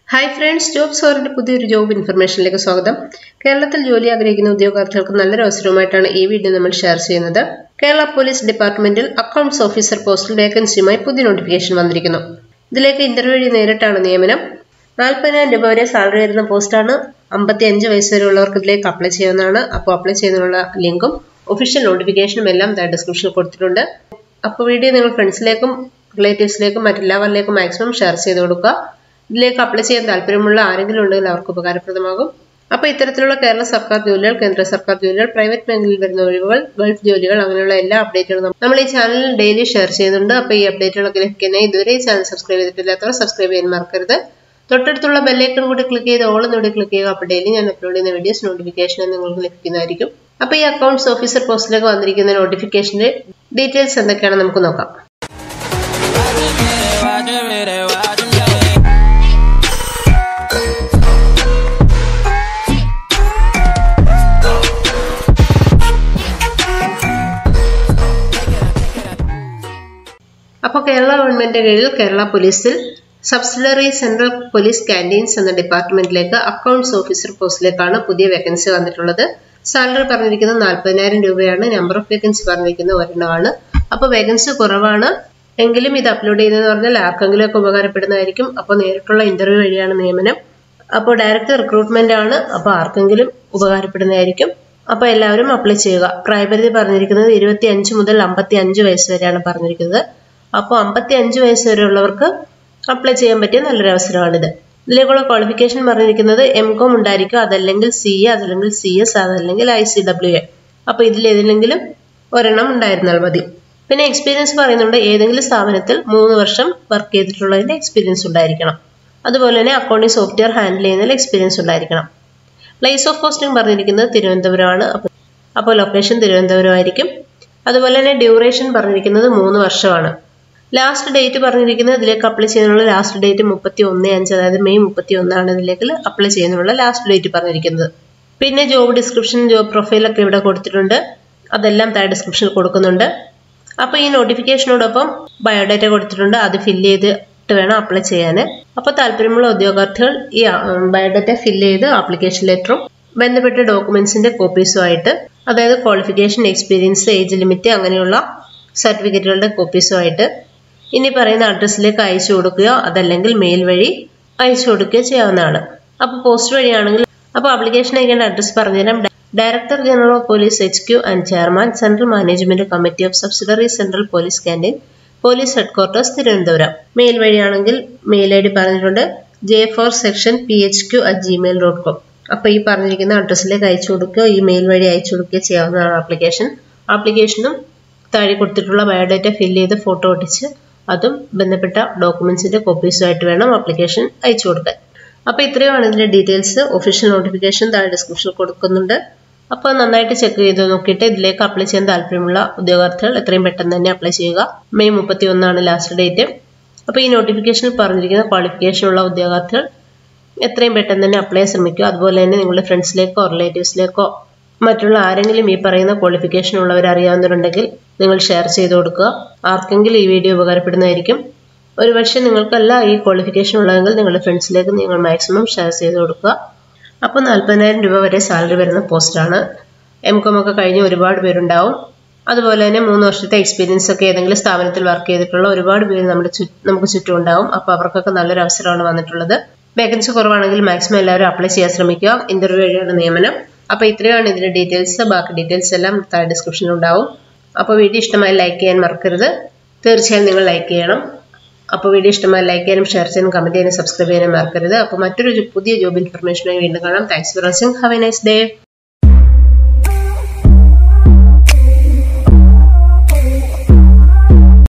hi friends job സോറിന്റെ പുതിയൊരു job ഇൻഫർമേഷനിലേക്ക് സ്വാഗതം കേരളത്തിൽ ജോലി ആഗ്രഹിക്കുന്ന ഉദ്യോഗാർത്ഥികൾക്ക് നല്ലൊരു അവസരവുമായിട്ടാണ് ഈ വീഡിയോ നമ്മൾ ഷെയർ ചെയ്യുന്നത് കേരള പോലീസ് ഡിപ്പാർട്ട്മെന്റിൽ അക്കൗണ്ട്സ് ഓഫീസർ പോസ്റ്റിൽ വേക്കൻസിയുമായി പുതിയ നോട്ടിഫിക്കേഷൻ വന്നിരിക്കുന്നു ഇതിലേക്ക് ഇന്റർവ്യൂ വഴി നേരിട്ടാണ് നിയമനം നാൽപ്പതിനായിരം രൂപ വരെ സാലറി വരുന്ന പോസ്റ്റാണ് അമ്പത്തി അഞ്ച് വയസ്സ് വരെയുള്ളവർക്ക് ഇതിലേക്ക് അപ്ലൈ ചെയ്യാവുന്നതാണ് അപ്പോൾ അപ്ലൈ ചെയ്യുന്നതിനുള്ള ലിങ്കും ഒഫീഷ്യൽ നോട്ടിഫിക്കേഷനും എല്ലാം ഡിസ്ക്രിപ്ഷനിൽ കൊടുത്തിട്ടുണ്ട് അപ്പോൾ വീഡിയോ നിങ്ങൾ ഫ്രണ്ട്സിലേക്കും റിലേറ്റീവ്സിലേക്കും മറ്റെല്ലാവരിലേക്കും മാക്സിമം ഷെയർ ചെയ്ത് കൊടുക്കുക ഇതിലേക്ക് അപ്ലൈ ചെയ്യാൻ താല്പര്യമുള്ള ആരെങ്കിലും ഉണ്ടെങ്കിൽ അവർക്ക് ഉപകാരപ്രദമാകും അപ്പോൾ ഇത്തരത്തിലുള്ള കേരള സർക്കാർ ജോലികൾ കേന്ദ്ര സർക്കാർ ജോലികൾ പ്രൈവറ്റ് മേഖലയിൽ വരുന്ന ഒഴിവുകൾ ഗൾഫ് ജോലികൾ അങ്ങനെയുള്ള എല്ലാ അപ്ഡേറ്റുകളും നമ്മൾ ഈ ചാനലിൽ ഡെയിലി ഷെയർ ചെയ്യുന്നുണ്ട് അപ്പോൾ ഈ അപ്ഡേറ്റുകളൊക്കെ ലഭിക്കുന്നതിന് ഇതുവരെ ഈ ചാനൽ സബ്സ്ക്രൈബ് ചെയ്തിട്ടില്ലാത്തവർ സബ്സ്ക്രൈബ് ചെയ്യാൻ മറക്കരുത് തൊട്ടടുത്തുള്ള ബെല്ലൈക്കൺ കൂടി ക്ലിക്ക് ചെയ്ത് ഓൾ എന്നൂടെ ക്ലിക്ക് ചെയ്യുക അപ്പോൾ ഡെയിലി ഞാൻ അപ്ലോഡ് ചെയ്യുന്ന വീഡിയോസ് നോട്ടിഫിക്കേഷൻ നിങ്ങൾക്ക് ലഭിക്കുന്നതായിരിക്കും അപ്പോൾ ഈ അക്കൗണ്ട്സ് ഓഫീസർ പോസ്റ്റിലേക്ക് വന്നിരിക്കുന്ന നോട്ടിഫിക്കേഷന്റെ ഡീറ്റെയിൽസ് എന്തൊക്കെയാണെന്ന് നമുക്ക് നോക്കാം അപ്പോൾ കേരള ഗവൺമെന്റിന്റെ കീഴിൽ കേരള പോലീസിൽ സബ്സിഡറി സെൻട്രൽ പോലീസ് ക്യാൻറ്റീൻസ് എന്ന ഡിപ്പാർട്ട്മെന്റിലേക്ക് അക്കൗണ്ട്സ് ഓഫീസർ പോസ്റ്റിലേക്കാണ് പുതിയ വേക്കൻസി വന്നിട്ടുള്ളത് സാലറി പറഞ്ഞിരിക്കുന്നത് നാൽപ്പതിനായിരം രൂപയാണ് നമ്പർ ഓഫ് വേക്കൻസി പറഞ്ഞിരിക്കുന്നത് ഒരെണ്ണമാണ് അപ്പോൾ വേക്കൻസി കുറവാണ് എങ്കിലും ഇത് അപ്ലോഡ് ചെയ്യുന്നതെന്ന് പറഞ്ഞാൽ ആർക്കെങ്കിലും ഒക്കെ ഉപകാരപ്പെടുന്നതായിരിക്കും അപ്പോൾ നേരിട്ടുള്ള ഇന്റർവ്യൂ വഴിയാണ് നിയമനം അപ്പോൾ ഡയറക്റ്റ് റിക്രൂട്ട്മെന്റ് ആണ് അപ്പോൾ ആർക്കെങ്കിലും ഉപകാരപ്പെടുന്നതായിരിക്കും അപ്പോൾ എല്ലാവരും അപ്ലൈ ചെയ്യുക പ്രായപരിധി പറഞ്ഞിരിക്കുന്നത് ഇരുപത്തി അഞ്ച് മുതൽ അമ്പത്തി അഞ്ച് വയസ്സ് വരെയാണ് പറഞ്ഞിരിക്കുന്നത് അപ്പോൾ അമ്പത്തി അഞ്ച് വയസ്സ് വരെയുള്ളവർക്ക് അപ്ലൈ ചെയ്യാൻ പറ്റിയ നല്ലൊരു അവസരമാണിത് ഇതിലേക്കുള്ള ക്വാളിഫിക്കേഷൻ പറഞ്ഞിരിക്കുന്നത് എം കോം ഉണ്ടായിരിക്കും അതല്ലെങ്കിൽ സി എ അതല്ലെങ്കിൽ സി എസ് അതല്ലെങ്കിൽ ഐ സി ഡബ്ല്യു എ അപ്പോൾ ഇതിലേതെങ്കിലും ഒരെണ്ണം ഉണ്ടായിരുന്നാൽ മതി പിന്നെ എക്സ്പീരിയൻസ് പറയുന്നുണ്ട് ഏതെങ്കിലും സ്ഥാപനത്തിൽ മൂന്ന് വർഷം വർക്ക് ചെയ്തിട്ടുള്ളതിന്റെ എക്സ്പീരിയൻസ് ഉണ്ടായിരിക്കണം അതുപോലെ തന്നെ അക്കൗണ്ടിംഗ് സോഫ്റ്റ്വെയർ ഹാൻഡിൽ ചെയ്യുന്നതിൽ എക്സ്പീരിയൻസ് ഉണ്ടായിരിക്കണം പ്ലേസ് ഓഫ് പോസ്റ്റിംഗ് പറഞ്ഞിരിക്കുന്നത് തിരുവനന്തപുരമാണ് അപ്പോൾ അപ്പോൾ ലൊക്കേഷൻ തിരുവനന്തപുരം ആയിരിക്കും അതുപോലെ തന്നെ ഡ്യൂറേഷൻ പറഞ്ഞിരിക്കുന്നത് മൂന്ന് വർഷമാണ് ലാസ്റ്റ് ഡേറ്റ് പറഞ്ഞിരിക്കുന്നത് ഇതിലേക്ക് അപ്ലൈ ചെയ്യുന്നതിനുള്ള ലാസ്റ്റ് ഡേറ്റ് മുപ്പത്തി ഒന്ന് അഞ്ച് അതായത് മെയ് മുപ്പത്തി ഒന്നാണ് ഇതിലേക്ക് അപ്ലൈ ചെയ്യുന്നതിനുള്ള ലാസ്റ്റ് ഡേറ്റ് പറഞ്ഞിരിക്കുന്നത് പിന്നെ ജോബ് ഡിസ്ക്രിപ്ഷൻ ജോബ് പ്രൊഫൈലൊക്കെ ഇവിടെ കൊടുത്തിട്ടുണ്ട് അതെല്ലാം താഴെ ഡിസ്ക്രിപ്ഷനിൽ കൊടുക്കുന്നുണ്ട് അപ്പോൾ ഈ നോട്ടിഫിക്കേഷനോടൊപ്പം ബയോഡാറ്റ കൊടുത്തിട്ടുണ്ട് അത് ഫില്ല് ചെയ്തിട്ട് വേണം അപ്ലൈ ചെയ്യാൻ അപ്പോൾ താല്പര്യമുള്ള ഉദ്യോഗാർത്ഥികൾ ഈ ബയോഡാറ്റ ഫില്ല് ചെയ്ത് ആപ്ലിക്കേഷൻ ലെറ്ററും ബന്ധപ്പെട്ട ഡോക്യുമെന്റ്സിന്റെ കോപ്പീസുമായിട്ട് അതായത് ക്വാളിഫിക്കേഷൻ എക്സ്പീരിയൻസ് ഏജ് ലിമിറ്റ് അങ്ങനെയുള്ള സർട്ടിഫിക്കറ്റുകളുടെ കോപ്പീസുമായിട്ട് ഇനി പറയുന്ന അഡ്രസ്സിലേക്ക് അയച്ചു കൊടുക്കുകയോ അതല്ലെങ്കിൽ മെയിൽ വഴി അയച്ചു കൊടുക്കുകയോ ചെയ്യാവുന്നതാണ് അപ്പോൾ പോസ്റ്റ് വഴിയാണെങ്കിൽ അപ്പോൾ ആപ്ലിക്കേഷൻ അയക്കേണ്ട അഡ്രസ്സ് പറഞ്ഞുതരാം director general of police H Q and chairman central management committee of subsidiary central police canteen police headquarters Thiruvananthapuram mail വഴിയാണെങ്കിൽ മെയിൽ ഐ ഡി പറഞ്ഞിട്ടുണ്ട് J four section P H Q at Gmail dot com അപ്പോൾ ഈ പറഞ്ഞിരിക്കുന്ന അഡ്രസ്സിലേക്ക് അയച്ചു കൊടുക്കുകയോ ഈ mail വഴി അയച്ചു കൊടുക്കുകയോ ചെയ്യാവുന്നതാണ് ആപ്ലിക്കേഷൻ ആപ്ലിക്കേഷനും താഴെ കൊടുത്തിട്ടുള്ള ബയോഡാറ്റ ഫില്ല് ചെയ്ത് ഫോട്ടോ ഒട്ടിച്ച് അതും ബന്ധപ്പെട്ട ഡോക്യുമെന്റ്സിന്റെ കോപ്പീസുമായിട്ട് വേണം ആപ്ലിക്കേഷൻ അയച്ചു കൊടുക്കാൻ അപ്പോൾ ഇത്രയുമാണ് ഇതിന്റെ ഡീറ്റെയിൽസ് ഒഫീഷ്യൽ നോട്ടിഫിക്കേഷൻ താഴെ ഡിസ്ക്രിപ്ഷനിൽ കൊടുക്കുന്നുണ്ട് അപ്പോൾ നന്നായിട്ട് ചെക്ക് ചെയ്ത് നോക്കിയിട്ട് ഇതിലേക്ക് അപ്ലൈ ചെയ്യാൻ താല്പര്യമുള്ള ഉദ്യോഗാർത്ഥികൾ എത്രയും പെട്ടെന്ന് തന്നെ അപ്ലൈ ചെയ്യുക മെയ് മുപ്പത്തി ഒന്നാണ് ലാസ്റ്റ് ഡേറ്റ് അപ്പോൾ ഈ നോട്ടിഫിക്കേഷനിൽ പറഞ്ഞിരിക്കുന്ന ക്വാളിഫിക്കേഷനുള്ള ഉദ്യോഗാർത്ഥികൾ എത്രയും പെട്ടെന്ന് തന്നെ അപ്ലൈ ശ്രമിക്കുക അതുപോലെ തന്നെ നിങ്ങളുടെ ഫ്രണ്ട്സിലേക്കോ റിലേറ്റീവ്സിലേക്കോ മറ്റുള്ള ആരെങ്കിലും ഈ പറയുന്ന ക്വാളിഫിക്കേഷൻ ഉള്ളവർ അറിയാവുന്നവരുണ്ടെങ്കിൽ നിങ്ങൾ ഷെയർ ചെയ്ത് കൊടുക്കുക ആർക്കെങ്കിലും ഈ വീഡിയോ ഉപകാരപ്പെടുന്നതായിരിക്കും ഒരുപക്ഷെ നിങ്ങൾക്കല്ല ഈ ക്വാളിഫിക്കേഷൻ ഉള്ളതെങ്കിൽ നിങ്ങളുടെ ഫ്രണ്ട്സിലേക്ക് നിങ്ങൾ മാക്സിമം ഷെയർ ചെയ്ത് കൊടുക്കുക അപ്പോൾ നാൽപ്പതിനായിരം രൂപ വരെ സാലറി വരുന്ന പോസ്റ്റാണ് എം കോം ഒക്കെ കഴിഞ്ഞ് ഒരുപാട് പേരുണ്ടാവും അതുപോലെ തന്നെ മൂന്ന് വർഷത്തെ എക്സ്പീരിയൻസ് ഒക്കെ ഏതെങ്കിലും സ്ഥാപനത്തിൽ വർക്ക് ചെയ്തിട്ടുള്ള ഒരുപാട് പേര് നമ്മുടെ നമുക്ക് ചുറ്റും ഉണ്ടാവും അപ്പോൾ അവർക്കൊക്കെ നല്ലൊരു അവസരമാണ് വന്നിട്ടുള്ളത് വേക്കൻസി കുറവാണെങ്കിൽ മാക്സിമം എല്ലാവരും അപ്ലൈ ചെയ്യാൻ ശ്രമിക്കുക ഇന്റർവ്യൂ വഴിയാണ് നിയമനം അപ്പോൾ ഇത്രയാണ് ഇതിന്റെ ഡീറ്റെയിൽസ് ബാക്കി ഡീറ്റെയിൽസ് എല്ലാം താഴെ ഡിസ്ക്രിപ്ഷനിൽ ഉണ്ടാവും അപ്പോൾ വീഡിയോ ഇഷ്ടമായി ലൈക്ക് ചെയ്യാൻ മറക്കരുത് തീർച്ചയായും നിങ്ങൾ ലൈക്ക് ചെയ്യണം അപ്പോൾ വീഡിയോ ഇഷ്ടമായി ലൈക്ക് ചെയ്യാനും ഷെയർ ചെയ്യാനും കമന്റ് ചെയ്യാനും സബ്സ്ക്രൈബ് ചെയ്യാനും മറക്കരുത് അപ്പോൾ മറ്റൊരു പുതിയ ജോബ് ഇൻഫർമേഷനായി വീണ്ടും കാണാം thanks for watching have a nice day